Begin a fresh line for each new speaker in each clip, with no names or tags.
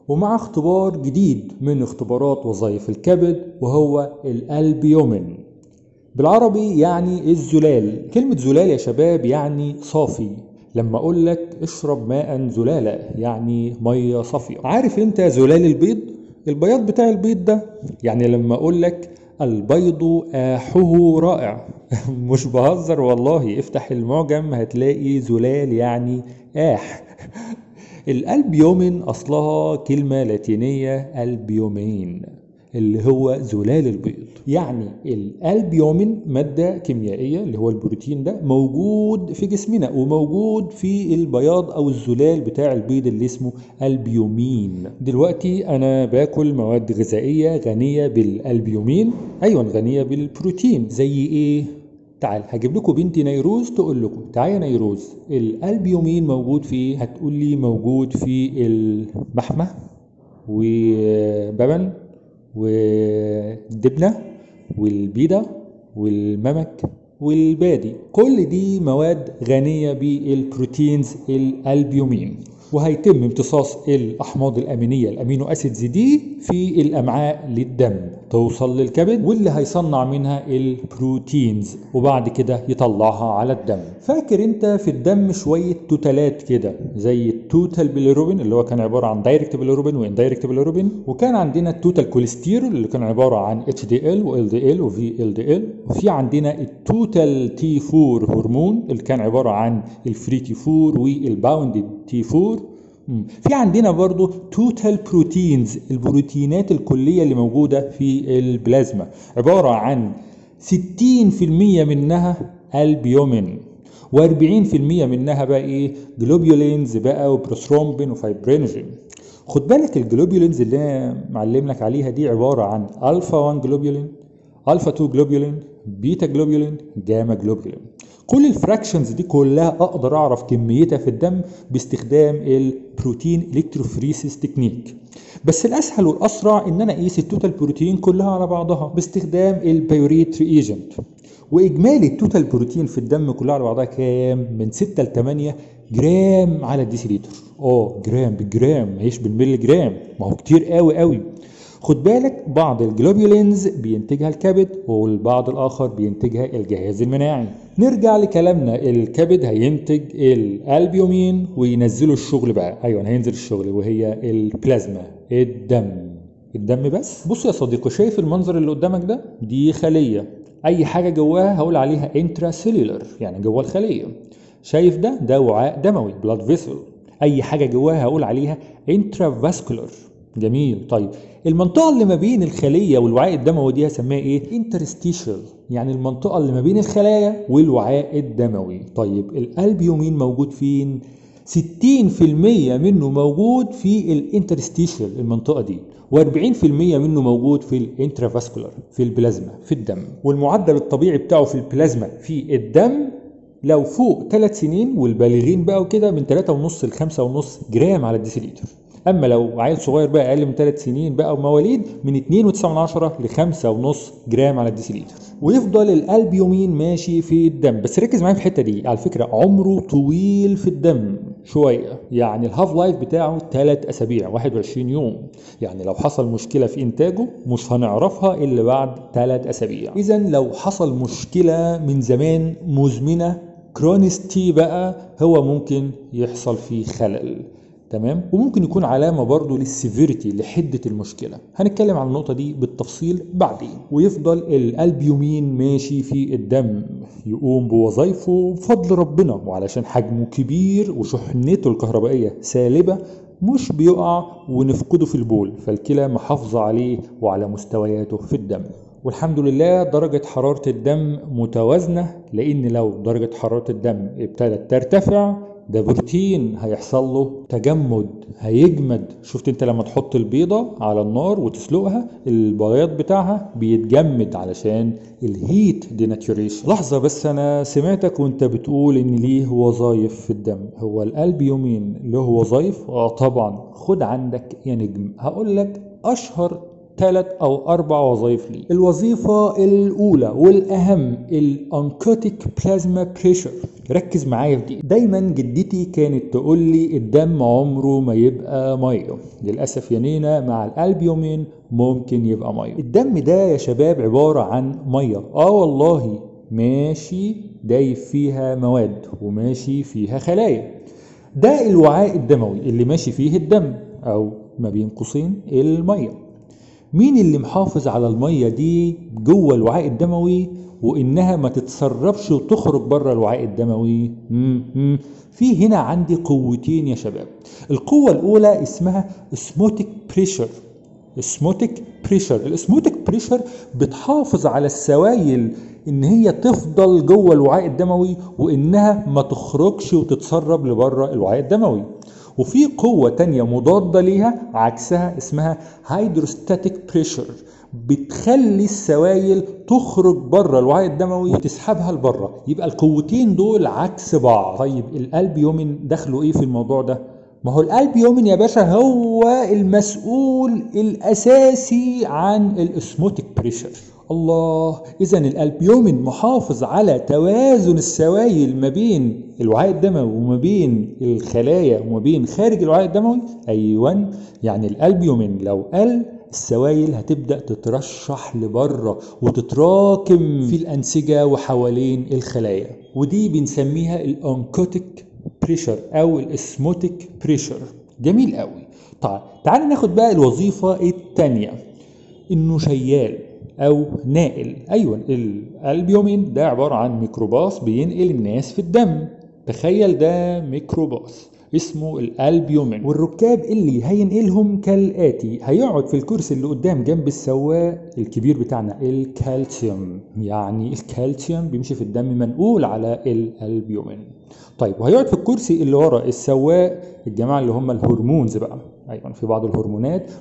ومع اختبار جديد من اختبارات وظائف الكبد وهو الالبيومين بالعربي يعني الزلال كلمة زلال يا شباب يعني صافي لما اقول لك اشرب ماء زلالا يعني ميه صافيه عارف انت زلال البيض البياض بتاع البيض ده يعني لما اقول لك البيض آحه رائع مش بهزر والله افتح المعجم هتلاقي زلال يعني آح الألبيومين أصلها كلمة لاتينية ألبيومين اللي هو زلال البيض يعني الالبيومين ماده كيميائيه اللي هو البروتين ده موجود في جسمنا وموجود في البياض او الزلال بتاع البيض اللي اسمه البيومين دلوقتي انا باكل مواد غذائيه غنيه بالالبيومين ايوه غنيه بالبروتين زي ايه تعال هجيب لكم بنتي نيروز تقول لكم تعالى يا نيروز الالبيومين موجود في ايه هتقول لي موجود في المحمى وببن والدبنة والبيضة والممك والبادي كل دي مواد غنية بالبروتينز الألبيومين وهيتم امتصاص الأحماض الأمينية الأمينو أسيدز دي في الأمعاء للدم توصل للكبد واللي هيصنع منها البروتينز وبعد كده يطلعها على الدم فاكر انت في الدم شوية توتالات كده زي التوتال بيليروبين اللي هو كان عبارة عن دايركت بيليروبين واندايركت بيليروبين وكان عندنا التوتال كوليسترول اللي كان عبارة عن اتش دي ال وال دي ال وفي ال دي ال وفي عندنا التوتال تي 4 هرمون اللي كان عبارة عن الفري تي 4 والباوندد تي 4 في عندنا برضو توتال بروتينز البروتينات الكلية اللي موجودة في البلازما عبارة عن 60% منها البيومين و40% منها بقى ايه جلوبيولينز بقى وبروثرومبين وفايبرينوجين خد بالك الجلوبيولينز اللي انا معلم لك عليها دي عبارة عن الفا 1 جلوبيولين الفا 2 جلوبيولين بيتا جلوبيولين جاما جلوبيولين كل الفراكشنز دي كلها اقدر اعرف كميتها في الدم باستخدام البروتين الكتروفريسيس تكنيك بس الاسهل والاسرع ان انا اقيس التوتال بروتين كلها على بعضها باستخدام البيوريت ريجنت واجمالي التوتال بروتين في الدم كلها على بعضها كام من 6 ل 8 جرام على الديسيليتر اه جرام بالجرام ماهيش بالملي جرام ما هو كتير قوي قوي خد بالك بعض الجلوبيولينز بينتجها الكبد والبعض الاخر بينتجها الجهاز المناعي نرجع لكلامنا الكبد هينتج الالبيومين وينزله الشغل بقى ايوه هينزل الشغل وهي البلازما الدم الدم بس بص يا صديقي شايف المنظر اللي قدامك ده دي خليه اي حاجه جواها هقول عليها انترا سيلولر يعني جوه الخليه شايف ده ده وعاء دموي بلاد فيسل اي حاجه جواها هقول عليها انترا فاسكولار جميل طيب المنطقة اللي ما بين الخلية والوعاء الدموي دي هسميها ايه؟ انترستيشال يعني المنطقة اللي ما بين الخلايا والوعاء الدموي طيب الالبيومين موجود فين؟ 60% منه موجود في الانترستيشال المنطقة دي و40% منه موجود في الانترافاسكولار في البلازما في الدم والمعدل الطبيعي بتاعه في البلازما في الدم لو فوق 3 سنين والبالغين بقى وكده من 3.5 ل 5.5 جرام على الديسيليتر اما لو عيل صغير بقى اقل من 3 سنين بقى ومواليد من 2.9 ل 5.5 جرام على الديسيليتر ويفضل الالبيومين ماشي في الدم بس ركز معايا في الحته دي على فكره عمره طويل في الدم شويه يعني الهاف لايف بتاعه 3 اسابيع 21 يوم يعني لو حصل مشكله في انتاجه مش هنعرفها الا بعد 3 اسابيع اذا لو حصل مشكله من زمان مزمنه كرونستي بقى هو ممكن يحصل فيه خلل تمام وممكن يكون علامه برضو للسيفيريتي لحده المشكله هنتكلم عن النقطه دي بالتفصيل بعدين ويفضل الالبيومين ماشي في الدم يقوم بوظائفه بفضل ربنا وعلشان حجمه كبير وشحنته الكهربائيه سالبه مش بيقع ونفقده في البول فالكلى محافظه عليه وعلى مستوياته في الدم والحمد لله درجة حرارة الدم متوازنة لأن لو درجة حرارة الدم ابتدت ترتفع ده بروتين هيحصل له تجمد هيجمد شفت انت لما تحط البيضة على النار وتسلقها البياض بتاعها بيتجمد علشان الهيت ديناتوريشن لحظة بس انا سمعتك وانت بتقول ان ليه وظايف في الدم هو الالبيومين له وظايف اه طبعا خد عندك يا نجم هقول لك اشهر ثلاث او اربع وظائف ليه الوظيفه الاولى والاهم الانكوتيك بلازما بريشر ركز معايا في دي دايما جدتي كانت تقول لي الدم عمره ما يبقى ميه للاسف يا نينا مع الالبيومين ممكن يبقى ميه الدم ده يا شباب عباره عن ميه اه والله ماشي دايب فيها مواد وماشي فيها خلايا ده الوعاء الدموي اللي ماشي فيه الدم او ما بين قوسين الميه مين اللي محافظ على الميه دي جوه الوعاء الدموي وانها ما تتسربش وتخرج بره الوعاء الدموي مم. في هنا عندي قوتين يا شباب القوه الاولى اسمها اسموتيك بريشر اسموتيك بريشر الاسموتيك بريشر بتحافظ على السوائل ان هي تفضل جوه الوعاء الدموي وانها ما تخرجش وتتسرب لبره الوعاء الدموي وفي قوة تانية مضادة ليها عكسها اسمها هيدروستاتيك بريشر بتخلي السوائل تخرج بره الوعاء الدموي وتسحبها لبره يبقى القوتين دول عكس بعض طيب القلب يومن دخله ايه في الموضوع ده ما هو القلب يومن يا باشا هو المسؤول الاساسي عن الاسموتيك بريشر الله اذا الالبيومين محافظ على توازن السوائل ما بين الوعاء الدموي وما بين الخلايا وما بين خارج الوعاء الدموي ايوه يعني الالبيومين لو قل السوائل هتبدا تترشح لبره وتتراكم في الانسجه وحوالين الخلايا ودي بنسميها الانكوتيك بريشر او الاسموتيك بريشر جميل قوي طيب تعال ناخد بقى الوظيفه الثانيه انه شيال او ناقل ايوه الالبيومين ده عباره عن ميكروباص بينقل الناس في الدم تخيل ده ميكروباص اسمه الالبيومين والركاب اللي هينقلهم كالاتي هيقعد في الكرسي اللي قدام جنب السواق الكبير بتاعنا الكالسيوم يعني الكالسيوم بيمشي في الدم منقول على الالبيومين طيب وهيقعد في الكرسي اللي ورا السواق الجماعه اللي هم الهرمونز بقى ايضا في بعض الهرمونات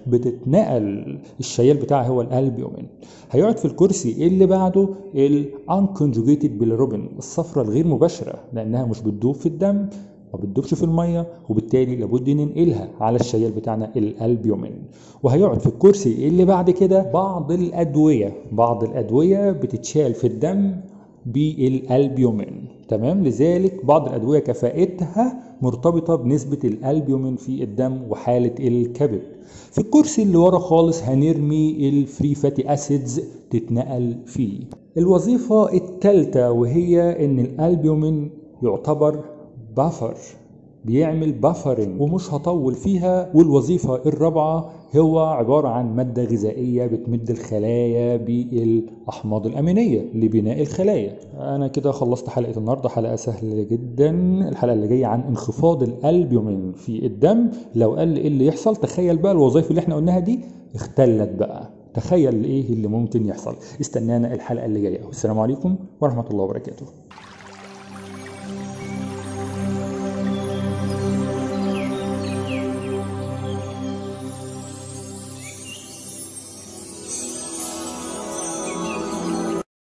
بتتنقل الشيال بتاعها هو الالبيومين هيقعد في الكرسي اللي بعده الانكونجوجيتد بالروبين الصفرة الغير مباشره لانها مش بتدوب في الدم ما بتدوبش في الميه وبالتالي لابد ننقلها على الشيال بتاعنا الالبيومين وهيقعد في الكرسي اللي بعد كده بعض الادويه بعض الادويه بتتشال في الدم بالالبيومين تمام لذلك بعض الادويه كفاءتها مرتبطه بنسبه الالبيومين في الدم وحاله الكبد في الكرسي اللي ورا خالص هنرمي الفري فاتي اسيدز تتنقل فيه الوظيفه الثالثه وهي ان الالبيومين يعتبر بافر بيعمل بافرنج ومش هطول فيها والوظيفة الرابعة هو عبارة عن مادة غذائية بتمد الخلايا بالأحماض الأمينية لبناء الخلايا أنا كده خلصت حلقة النهاردة حلقة سهلة جدا الحلقة اللي جاية عن انخفاض الألبيومين في الدم لو قل إيه اللي يحصل تخيل بقى الوظائف اللي احنا قلناها دي اختلت بقى تخيل ايه اللي ممكن يحصل استنانا الحلقة اللي جاية والسلام عليكم ورحمة الله وبركاته